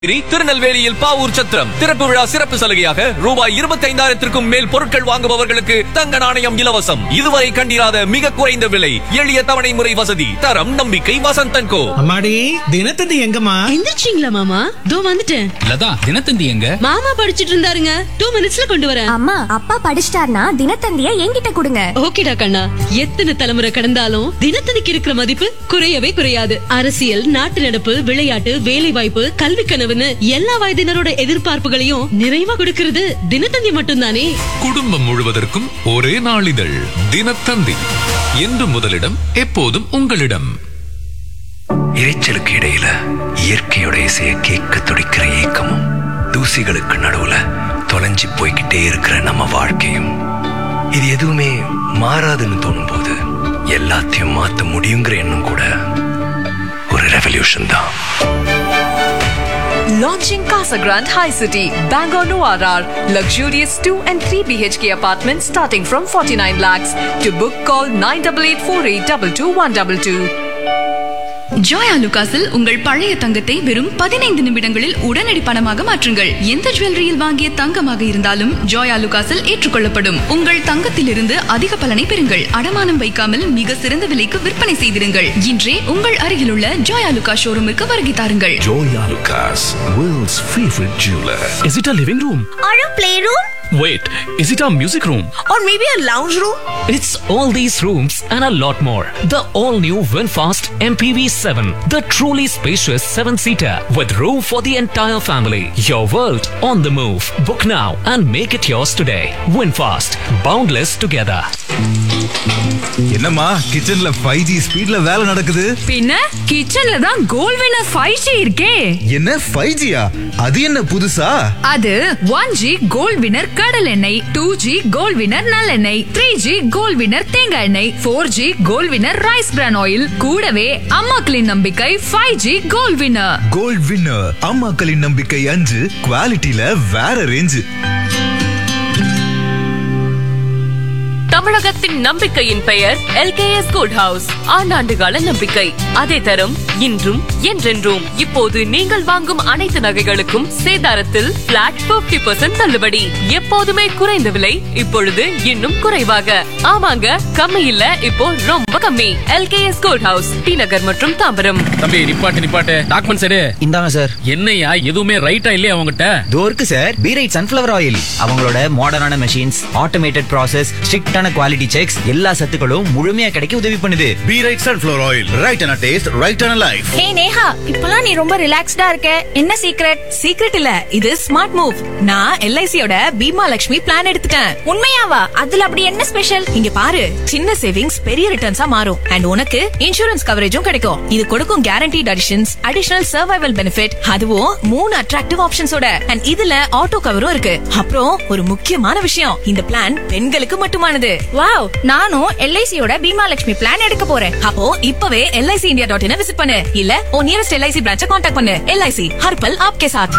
திருநெல்வேலியில் பாவூர் சத்திரம் திறப்பு விழா சிறப்பு சலுகையாக ரூபாய் இருபத்தி ஐந்தாயிரத்திற்கும் மேல் பொருட்கள் வாங்குபவர்களுக்கு தங்க நாணயம் இலவசம் இதுவரை கண்டிராத மிக குறைந்த விலை எளிய தவணை முறை வசதி தரம் நம்பிக்கை வசந்தன் கோ அம்மாடி தினத்தந்தி எங்கம்மா எந்திரிச்சிங்களா மாமா தோ வந்துட்டேன் லதா தினத்தந்தி எங்க மாமா படிச்சிட்டு இருந்தாருங்க டூ மினிட்ஸ்ல கொண்டு வரேன் அம்மா அப்பா படிச்சிட்டார்னா தினத்தந்திய என்கிட்ட கொடுங்க ஓகேடா கண்ணா எத்தனை தலைமுறை கடந்தாலும் தினத்தந்திக்கு இருக்கிற மதிப்பு குறையவே குறையாது அரசியல் நாட்டு நடப்பு விளையாட்டு வேலை வாய்ப்பு கல்வி கனவுன்னு எல்லா வயதினரோட எதிர்பார்ப்புகளையும் நிறைவா கொடுக்கிறது தினத்தந்தி மட்டும்தானே குடும்பம் முழுவதற்கும் ஒரே நாளிதழ் தினத்தந்தி என்று முதலிடம் எப்போதும் உங்களிடம் இரைச்சலுக்கு இடையில இயற்கையோட இசையை கேட்க துடிக்கிற ஏக்கமும் தூசிகளுக்கு நடுவுல தொலைஞ்சு போய்கிட்டே இருக்கிற நம்ம வாழ்க்கையும் இது எதுவுமே மாறாதுன்னு தோணும்போது எல்லாத்தையும் மாத்த முடியுங்கிற எண்ணம் கூட ஒரு ரெவல்யூஷன் தான் Launching Casa Grande High City, Bangor Noir. Luxurious 2 and 3 BHK apartments starting from 49 lakhs. To book, call 9884822122. Joya லுகாஸில் உங்கள் பழைய தங்கத்தை வெறும் பதினைந்து நிமிடங்களில் உடனடி பணமாக மாற்றுங்கள் எந்த ஜுவல்லரியில் வாங்கிய தங்கமாக இருந்தாலும் ஜோயா லுகாஸில் ஏற்றுக்கொள்ளப்படும் உங்கள் தங்கத்திலிருந்து அதிக பலனை பெறுங்கள் அடமானம் வைக்காமல் மிக சிறந்த விலைக்கு விற்பனை செய்திருங்கள் இன்றே உங்கள் அருகிலுள்ள ஜோயா லுகா ஷோரூமுக்கு வருகை தாருங்கள் Joya Lucas, world's favorite jeweler. Is it a living room? Or a playroom? Wait, is it a music room? Or maybe a lounge room? It's all these rooms and a lot more. The all new Winfast MPV 7, the truly spacious 7 seater with room for the entire family. Your world on the move. Book now and make it yours today. Winfast, boundless together. என்னம்மா கிச்சன்ல five G ஸ்பீட்ல வேலை நடக்குது பின்ன கிச்சன்ல தான் கோல் வினர் five G இருக்கே என்ன ஃபைவ் ஜியா அது என்ன புதுசா அது ஒன் ஜி கோல்ட் வினர் கடல் எண்ணெய் டூ ஜி கோல்ட் வினர் நல்லெண்ணெய் த்ரீ ஜி கோல்ட் வினர் தேங்காய் எண்ணெய் four G gold winner rice bran oil கூடவே அம்மாக்களின் நம்பிக்கை five G gold winner gold winner அம்மாக்களின் நம்பிக்கை அஞ்சு குவாலிட்டியில வேற ரேஞ்சு தமிழகத்தின் நம்பிக்கையின் பெயர் எல்கேஎஸ் குட் ஹவுஸ் ஆண்டாண்டுகால நம்பிக்கை அதே தரும் இன்றும் என்றென்றும் இப்போது நீங்கள் வாங்கும் அனைத்து நகைகளுக்கும் சேதாரத்தில் பிளாட் 50% தள்ளுபடி எப்போதுமே குறைந்த விலை இப்பொழுது இன்னும் குறைவாக ஆமாங்க கம்மி இல்ல இப்போ ரொம்ப கம்மி LKS good house T Nagar மற்றும் தாம்பரம் தம்பி நிப்பாட்டு நிப்பாட்டு டாக்குமெண்ட்ஸ் எடு இந்தாங்க சார் என்னையா எதுவுமே ரைட்டா இல்லையா அவங்ககிட்ட தோ இருக்கு sir B right sunflower oil அவங்களோட மாடர்னான மெஷின்ஸ் ஆட்டோமேட்டட் ப்ராசஸ் ஸ்ட்ரிக்டான குவாலிட்டி செக்ஸ் எல்லா சத்துக்களும் முழுமையா கிடைக்க உதவி பண்ணுது B right sunflower oil right and taste right and life hey Neha இப்பலாம் நீ ரொம்ப ரிலாக்ஸ்டா இருக்க என்ன சீக்ரெட் சீக்ரெட் இல்ல இது ஸ்மார்ட் மூவ் நான் எல்ஐசியோட பீமா லட்சுமி பிளான் எடுத்துட்டேன் உண்மையாவா அதுல அப்படி என்ன ஸ்பெஷல் இங்க பாரு சின்ன சேவிங்ஸ் பெரிய ரிட்டர்ன்ஸா மாறும் அண்ட் உனக்கு இன்சூரன்ஸ் கவரேஜும் கிடைக்கும் இது கொடுக்கும் guaranteed additions additional survival benefit அதுவும் மூணு அட்ராக்டிவ் ஆப்ஷன்ஸோட அண்ட் இதுல ஆட்டோ கவரும் இருக்கு அப்புறம் ஒரு முக்கியமான விஷயம் இந்த பிளான் பெண்களுக்கு மட்டுமானது வாவ் நானும் எல்ஐசியோட பீமா லட்சுமி பிளான் எடுக்க போறேன் அப்போ இப்பவே LIC India dot in visit பண்ணு இல்ல உன் நியரஸ்ட் எல்ஐசி பிரான்ச்ச காண்டாக்ட் பண்ணு எல்ஐசி ஹர்பல் ஆப்கே சாத்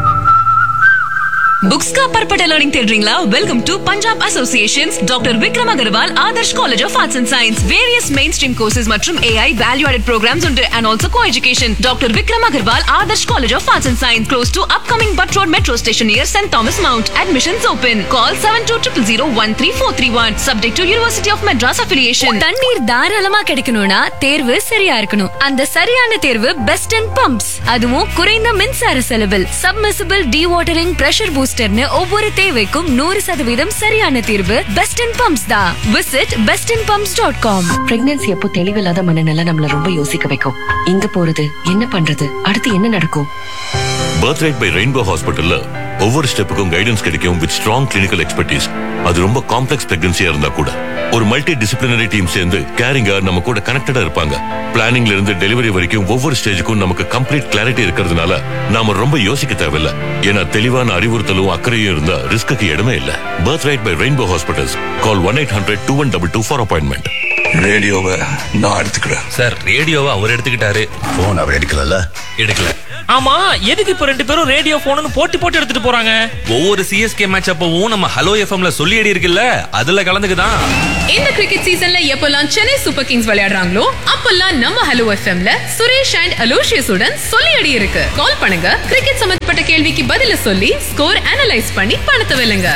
புக்ஸ் का पर्पट लर्निंग தேடுறீங்களா welcome to Punjab associations doctor Vikram Agarwal Adarsh college of arts and science various mainstream courses மற்றும் ஏஐ வேல்யூ ஆடட் ப்ரோக்ராம்ஸ் உண்டு and also coeducation doctor Vikram Agarwal Adarsh college of arts and science close to upcoming Butt road metro station near send Thomas Mount admissions open call seven two triple zero one three four three one subject to university of Madras affiliation தண்ணீர் தாராளமா கிடைக்கணும்னா தேர்வு சரியா இருக்கணும் அந்த சரியான தேர்வு best and bumps அதுவும் குறைந்த மின்சார செலவில் சப்மிசிபிள் டி வாட்டரிங் பிரஷர் பூஸ்டர்னு ஒவ்வொரு தேவைக்கும் நூறு சதவீதம் சரியான தீர்வு பெஸ்ட் அண்ட் பம்ப்ஸ் தான் visit best and pumps dot com pregnancy அப்போ தெளிவில்லாத மனநிலை நம்மள ரொம்ப யோசிக்க வைக்கும் எங்க போறது என்ன பண்றது அடுத்து என்ன நடக்கும் பர்த் ரைட் பை ரெயின்போ ஹாஸ்பிட்டல்ல ஒவ்வொரு ஸ்டெப்புக்கும் கைடன்ஸ் கிடைக்கும் வித் ஸ்ட்ராங் கிளினிக்கல் எக்ஸ்பர்டீஸ் அது ரொம்ப காம்ப்ளெக்ஸ் பிரெக்னன்சியா இருந்தா கூட ஒரு மல்டி டிசிப்ளினரி டீம் சேர்ந்து கேரிங்கா நம்ம கூட கனெக்டடா இருப்பாங்க பிளானிங்ல இருந்து டெலிவரி வரைக்கும் ஒவ்வொரு ஸ்டேஜுக்கும் நமக்கு கம்ப்ளீட் கிளாரிட்டி இருக்கிறதுனால நாம ரொம்ப யோசிக்க தேவையில்ல ஏன்னா தெளிவான அறிவுறுத்தலும் அக்கறையும் இருந்தா ரிஸ்க்கு இடமே இல்ல birth right by rainbow hospitals call one eight hundred two one double two for appointment ரேடியோவை நான் எடுத்துக்கிறேன் சார் ரேடியோவை அவர் எடுத்துக்கிட்டாரு போன் அவர் எடுக்கல எடுக்கல ஆமா எதுக்கு இப்ப ரெண்டு பேரும் ரேடியோ போன்னு போட்டி போட்டு எடுத்துட்டு போறாங்க ஒவ்வொரு சிஎஸ்கே மேட்ச் அப்பவும் நம்ம ஹலோ எஃப்எம்ல சொல்லியடி இருக்குல்ல அதுல கலந்துக்குதான் இந்த கிரிக்கெட் சீசன்ல எப்பெல்லாம் சென்னை சூப்பர் கிங்ஸ் விளையாடுறாங்களோ அப்பெல்லாம் நம்ம ஹலோ எஃப்எம்ல சுரேஷ் அண்ட் அலோஷியஸ் உடன் சொல்லி அடி இருக்கு கால் பண்ணுங்க கிரிக்கெட் சம்பந்தப்பட்ட கேள்விக்கு பதில சொல்லி ஸ்கோர் அனலைஸ் பண்ணி பணத்தை வெல்லுங்க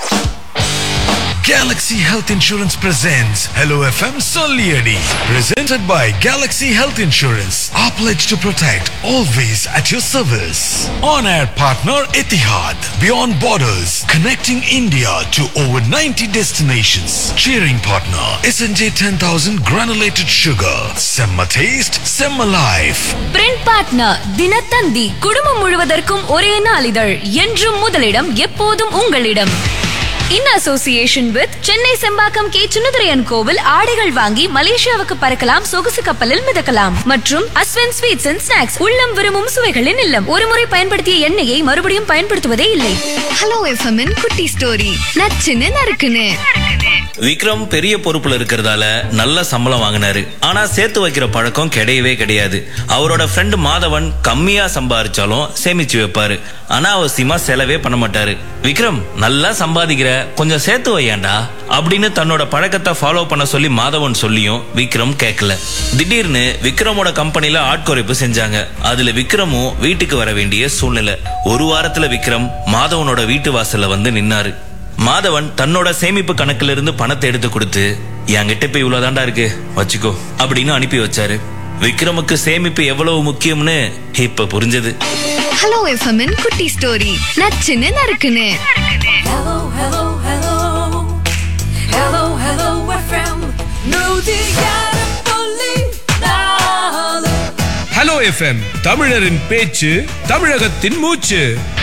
Galaxy Health Insurance presents Hello FM Soliadi. Presented by Galaxy Health Insurance. Our pledge to protect, always at your service. On air partner Etihad. Beyond borders, connecting India to over 90 destinations. Cheering partner SNJ 10000 granulated sugar. Semma taste, Semma life. Print partner Dinathanthi குடும்பம் முழுவதற்கும் ஒரே நாளிதழ் என்றும் முதலிடம் எப்போதும் உங்களிடம் in association with Chennai Sembakkam K சுனதுரையன் கோவில் ஆடைகள் வாங்கி மலேசியாவுக்கு பறக்கலாம் சொகுசு கப்பலில் மிதக்கலாம் மற்றும் அஸ்வன் ஸ்வீட்ஸ் அண்ட் ஸ்நாக்ஸ் உள்ளம் விரும்பும் சுவைகளின் இல்லம் ஒருமுறை பயன்படுத்திய எண்ணெயை மறுபடியும் பயன்படுத்துவதே இல்லை ஹலோ எஃப்எம்மின் குட்டி ஸ்டோரி நச்சுன்னு நறுக்குன்னு விக்ரம் பெரிய பொறுப்புல இருக்கிறதால நல்ல சம்பளம் வாங்கினாரு ஆனா சேர்த்து வைக்கிற பழக்கம் கிடையவே கிடையாது அவரோட ஃப்ரெண்ட் மாதவன் கம்மியா சம்பாரிச்சாலும் சேமிச்சு வைப்பாரு அனாவசியமா செலவே பண்ண மாட்டாரு விக்ரம் நல்லா சம்பாதிக்கிற கொஞ்சம் சேர்த்து வையாண்டா அப்படின்னு தன்னோட பழக்கத்தை ஃபாலோ பண்ண சொல்லி மாதவன் சொல்லியும் விக்ரம் கேட்கல திடீர்னு விக்ரமோட கம்பெனில ஆட்குறைப்பு செஞ்சாங்க அதுல விக்ரமும் வீட்டுக்கு வர வேண்டிய சூழ்நிலை ஒரு வாரத்துல விக்ரம் மாதவனோட வீட்டு வாசல்ல வந்து நின்னாரு மாதவன் தன்னோட சேமிப்பு கணக்குல இருந்து பணத்தை எடுத்து கொடுத்து என்கிட்ட இப்ப இவ்வளவுதான்டா இருக்கு வச்சுக்கோ அப்படின்னு அனுப்பி வச்சாரு விக்ரமுக்கு சேமிப்பு எவ்வளவு முக்கியம்னு இப்ப புரிஞ்சது ஹலோ எஃப்எம்மின் குட்டி ஸ்டோரி நச்சுன்னு நறுக்குன்னு ஹலோ எஃப்எம் தமிழரின் பேச்சு தமிழகத்தின் மூச்சு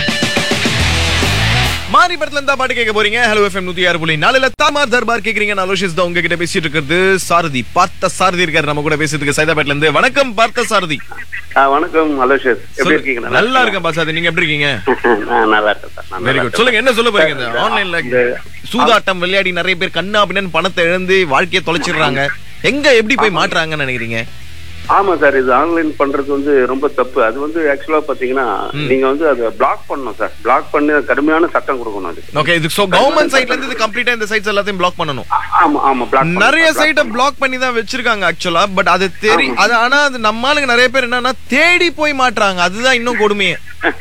மாரி படத்துல இருந்தா பாட்டு கேட்க போறீங்க ஹலோ எஃப்எம் நூத்தி ஆறு புள்ளி நாலுல தாமார் தர்பார் கேக்குறீங்க நான் அலோஷிஸ் தான் உங்ககிட்ட பேசிட்டு இருக்கிறது சாரதி பார்த்த சாரதி இருக்காரு நம்ம கூட பேசுறதுக்கு சைதாபேட்ல இருந்து வணக்கம் பார்த்த சாரதி வணக்கம் அலோஷியஸ் எப்படி இருக்கீங்க நல்லா இருக்கேன் பாசாதி நீங்க எப்படி இருக்கீங்க நான் நல்லா இருக்கேன் சார் நான் வெரி நல்லா குட் சொல்லுங்க என்ன சொல்ல போறீங்க இந்த இந்த- ஆன்லைன்ல இந்த- சூதாட்டம் விளையாடி நிறைய பேர் கண்ணா அப்படின்னு பணத்தை இழந்து வாழ்க்கையை தொலைச்சிடுறாங்க எங்க எப்படி போய் மாட்டுறாங்கன்னு நினைக்கிறீங்க ஆமா சார் இது ஆன்லைன் பண்றது வந்து ரொம்ப தப்பு அது வந்து ஆக்சுவலா பாத்தீங்கன்னா நீங்க வந்து அதை பிளாக் பண்ணணும் சார் பிளாக் பண்ணி கடுமையான சட்டம் கொடுக்கணும் அதுக்கு ஓகே இது சோ கவர்மெண்ட் சைட்ல இருந்து இது கம்ப்ளீட்டா இந்த சைட்ஸ் எல்லாத்தையும் பிளாக் பண்ணணும் ஆமா ஆமா பிளாக் நிறைய சைட்டை பிளாக் பண்ணி தான் வச்சிருக்காங்க ஆக்சுவலா பட் அது தெரி அது ஆனா அது நம்ம ஆளுங்க நிறைய பேர் என்னன்னா தேடி போய் மாட்றாங்க அதுதான் இன்னும் கொடுமையே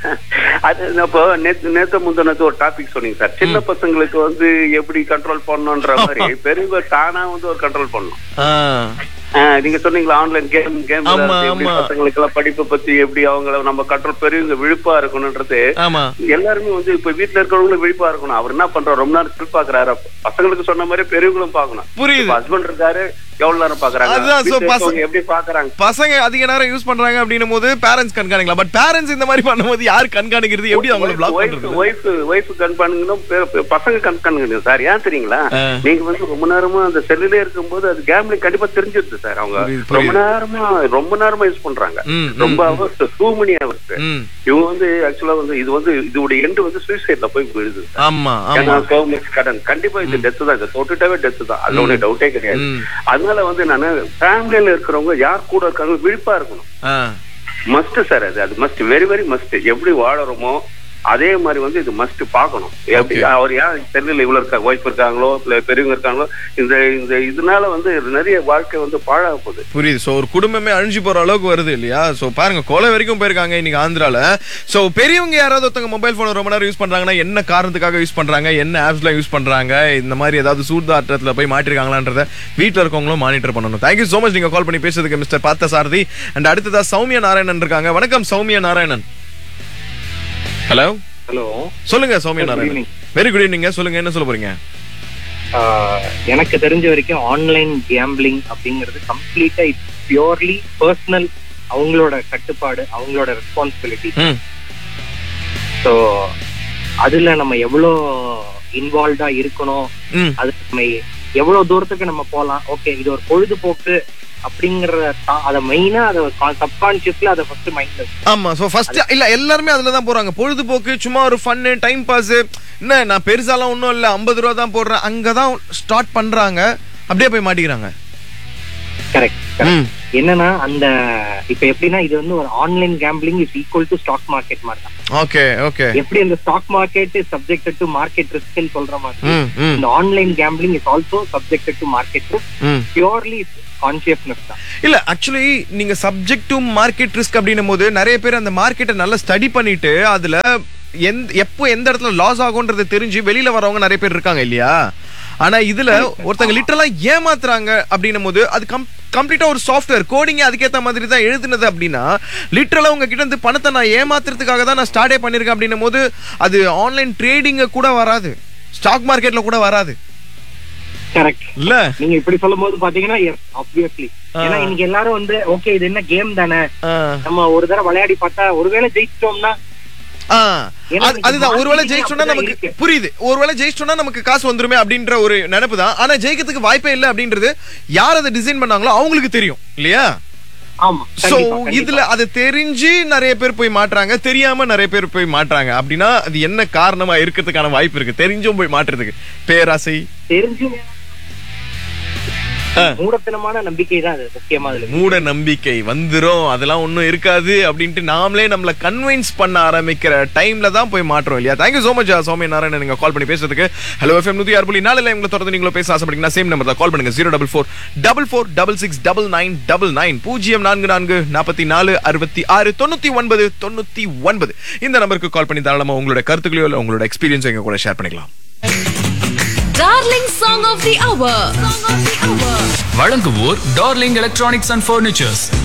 அது இப்போ நேத்து நேத்து முந்தினத்து ஒரு டாபிக் சொன்னீங்க சார் சின்ன பசங்களுக்கு வந்து எப்படி கண்ட்ரோல் பண்ணணும்ன்ற மாதிரி பெரியவங்க தானா வந்து ஒரு கண்ட்ரோல் பண்ணணும் ஆ, நீங்க சொன்னீங்களா ஆன்லைன் கேம் கேம் ஆமா, எப்படி ஆமா. பசங்களுக்கு எல்லாம் படிப்பை பத்தி எப்படி அவங்கள நம்ம கண்ட்ரோல் பெரியவங்க விழிப்பா இருக்கணும்ன்றது ஆமா எல்லாருமே வந்து இப்ப வீட்டுல இருக்கிறவங்களும் விழிப்பா இருக்கணும் அவர் என்ன பண்றாரு ரொம்ப நேரம் செல் பாக்குறாரு பசங்களுக்கு சொன்ன மாதிரி பெரியவங்களும் பாக்கணும் புரியுது. ஹஸ்பண்ட் இருக்காரு எவ்வளவு நேரம் பாக்குறாங்க அதுதான், so வீட்டுல பசங்க- இருக்கவங்க எப்படி பாக்குறாங்க பசங்க அதிக நேரம் யூஸ் பண்றாங்க அப்படின்னும் போது பேரண்ட்ஸ் கண்காணிக்கலாம் பட் பேரண்ட்ஸ் இந்த மாதிரி பண்ணும்போது யார் கண்காணிக்கிறது எப்படி அவங்கள பிளாக் பண்றது ஒய்ஃப் ஒய்ஃப் கண்காணிக்கணும் பெ- பெ- பசங்க கண்காணிக்கணும் சார் ஏன் தெரியுங்களா நீங்க வந்து ரொம்ப நேரமா அந்த செல்லுல இருக்கும்போது அது கேம்லிங் கண்டிப்பா தெரிஞ்சிருது சார் அவங்க புரியுது, புரியுது. ரொம்ப நேரமா ரொம்ப நேரமா யூஸ் பண்றாங்க ம், ம், ரொம்ப ம். அவர்ஸ் டூ மணி அவர்ஸ் ம். இவங்க வந்து ஆக்சுவலா வந்து இது வந்து இதோட எண்டு வந்து சூசைட்ல போய் விழுது ஆமா ஏன்னா ஆமா so much கடன் கண்டிப்பா இது டெத் தான் இது தொட்டுட்டாவே டெத் தான் அதுல ஒண்ணு டவுட்டே கிடையாது ம். அதனால வந்து நானு ஃபேமிலியில இருக்கிறவங்க யார் கூட இருக்காங்க விழிப்பா இருக்கணும் ஆ. மஸ்ட் சார் அது அது மஸ்ட் வெரி வெரி மஸ்ட் எப்படி வாழறோமோ அதே மாதிரி வந்து இது மஸ்ட் பார்க்கணும் எப்படி அவர் ஏன் தெரியல இவ்வளவு இருக்கா ஒய்ஃப் இருக்காங்களோ இல்ல பெரியவங்க இருக்காங்களோ இந்த இந்த இதனால வந்து நிறைய வாழ்க்கை வந்து பாழாக போகுது புரியுது சோ ஒரு குடும்பமே அழிஞ்சு போற அளவுக்கு வருது இல்லையா சோ பாருங்க கொலை வரைக்கும் போயிருக்காங்க இன்னைக்கு ஆந்திரால சோ பெரியவங்க யாராவது ஒருத்தவங்க மொபைல் போன் ரொம்ப நேரம் யூஸ் பண்றாங்கன்னா என்ன காரணத்துக்காக யூஸ் பண்றாங்க என்ன ஆப்ஸ்ல யூஸ் பண்றாங்க இந்த மாதிரி ஏதாவது சூதாட்டத்துல போய் மாட்டிருக்காங்களான்றத வீட்ல இருக்கவங்களும் மானிட்டர் பண்ணணும் தேங்க்யூ சோ மச் நீங்க கால் பண்ணி பேசுறதுக்கு மிஸ்டர் பார்த்த சாரதி அண்ட் அடுத்ததா சௌமியா நாராயணன் இருக்காங்க வணக்கம் சௌமியா நாராயணன் ஹலோ ஹலோ சொல்லுங்க Soumya Narayanan very good evening சொல்லுங்க என்ன சொல்ல போறீங்க எனக்கு தெரிஞ்ச வரைக்கும் ஆன்லைன் கேம்பிளிங் அப்படிங்கிறது கம்ப்ளீட்டா இட்ஸ் பியூர்லி பர்சனல் அவங்களோட கட்டுப்பாடு அவங்களோட ரெஸ்பான்சிபிலிட்டி ஸோ அதுல நம்ம எவ்வளோ இன்வால்வ்டா இருக்கணும் அது நம்ம எவ்வளவு தூரத்துக்கு நம்ம போகலாம் ஓகே இது ஒரு பொழுதுபோக்கு அப்படிங்கிற தா- அதை மெயினா அதை சப்கான்சியஸ்ல அதை ஃபர்ஸ்ட் மைண்ட்ல ஆமா சோ ஃபர்ஸ்ட் இல்ல எல்லாருமே அதுல தான் போறாங்க பொழுதுபோக்கு சும்மா ஒரு ஃபன்னு டைம் பாஸ் என்ன நான் பெருசாலாம் ஒன்றும் இல்ல ஐம்பது ரூபா தான் போடுறேன் அங்கதான் ஸ்டார்ட் பண்றாங்க அப்படியே போய் மாட்டிக்கிறாங்க கரெக்ட் என்னன்னா அந்த இப்ப எப்படின்னா இது வந்து ஒரு online gambling is equal to stock market மாதிரி தான் ஓகே ஓகே எப்படி அந்த stock market subjected to market risk சொல்ற மாதிரி ம், ம். இந்த online gambling is also subjected to market risk ம். பியூர்லி கான்சியஸ்னஸ் தான் இல்ல ஆக்சுவலி நீங்க சப்ஜெக்ட் டு மார்க்கெட் ரிஸ்க் அப்படின்னும் போது நிறைய பேர் அந்த மார்க்கெட்டை நல்லா ஸ்டடி பண்ணிட்டு அதுல எந்த எப்போ எந்த இடத்துல லாஸ் ஆகும்ன்றது தெரிஞ்சு வெளியில வரவங்க நிறைய பேர் இருக்காங்க இல்லையா ஆனா இதுல ஒருத்தங்க லிட்டரலா ஏமாத்துறாங்க அப்படின்னும் போது அது கம் கம்ப்ளீட்டா ஒரு சாஃப்ட்வேர் கோடிங்க அதுக்கேத்த மாதிரி தான் எழுதுனது அப்படின்னா லிட்டரலா உங்ககிட்ட இருந்து பணத்தை நான் ஏமாத்துறதுக்காக தான் நான் ஸ்டார்டே பண்ணிருக்கேன் அப்படின்னும் போது அது ஆன்லைன் ட்ரேடிங்க கூட வராது ஸ்டாக் மார்க்கெட்ல கூட வராது கரெக்ட் இல்ல நீங்க இப்படி சொல்லும் போது பாத்தீங்கன்னா ஆப்வியஸ்லி ஏன்னா இன்னைக்கு எல்லாரும் வந்து ஓகே இது என்ன கேம் தானே நம்ம ஒரு தடவை விளையாடி பார்த்தா ஒருவேளை ஜெயிச்சிட்டோம்னா ஆ, ஏன்னா அது- அதுதான் ஒருவேளை marketing ஜெயிச்சோம்னா அப்படிதான் நமக்கு புரியுது ஒருவேளை ஜெயிச்சோம்னா நமக்கு காசு வந்துருமே அப்படின்ற ஒரு நினைப்பு தான் ஆனா ஜெயிக்கிறதுக்கு வாய்ப்பே இல்லை அப்படின்றது யார் அதை டிசைன் பண்ணாங்களோ அவங்களுக்கு தெரியும் இல்லையா ஆமா சோ கண்டிப்பா, கண்டிப்பா. இதுல அது தெரிஞ்சு நிறைய பேர் போய் மாட்றாங்க தெரியாம நிறைய பேர் போய் மாட்றாங்க அப்படின்னா அது என்ன காரணமா இருக்கிறதுக்கான வாய்ப்பு இருக்கு தெரிஞ்சும் போய் மாட்டுறதுக்கு பேராசை தெரிஞ்சு மூடத்தனமான நம்பிக்கை தான் அது முக்கியமா அதுல மூட நம்பிக்கை வந்துரும் அதெல்லாம் ஒண்ணும் இருக்காது அப்படின்ட்டு நாமளே நம்மள கன்வின்ஸ் பண்ண ஆரம்பிக்கிற டைம்ல தான் போய் மாற்றோம் இல்லையா thank you so much Soumya Narayanan நீங்க கால் பண்ணி பேசுறதுக்கு ஹலோ எஃப்எம் நூத்தி ஆறு புள்ளி நாலுல எங்களை தொடர்ந்து நீங்களும் பேச ஆசைப்பட்டீங்கன்னா சேம் நம்பர் தான் கால் பண்ணுங்க zero double four double four double six double nine double nine பூஜ்ஜியம் நான்கு நான்கு நாற்பத்தி நாலு அறுபத்தி ஆறு தொண்ணூத்தி ஒன்பது தொண்ணூத்தி ஒன்பது இந்த நம்பருக்கு கால் பண்ணி தாராளமா உங்களோட கருத்துக்களையோ இல்ல உங்களோட எக்ஸ்பீரியன்ஸ் எங்க கூட ஷேர் பண்ணிக்கலாம் darling song of the hour வழங்குவோர் டார்லிங் எலக்ட்ரானிக்ஸ் அண்ட் ஃபர்னிச்சர்ஸ்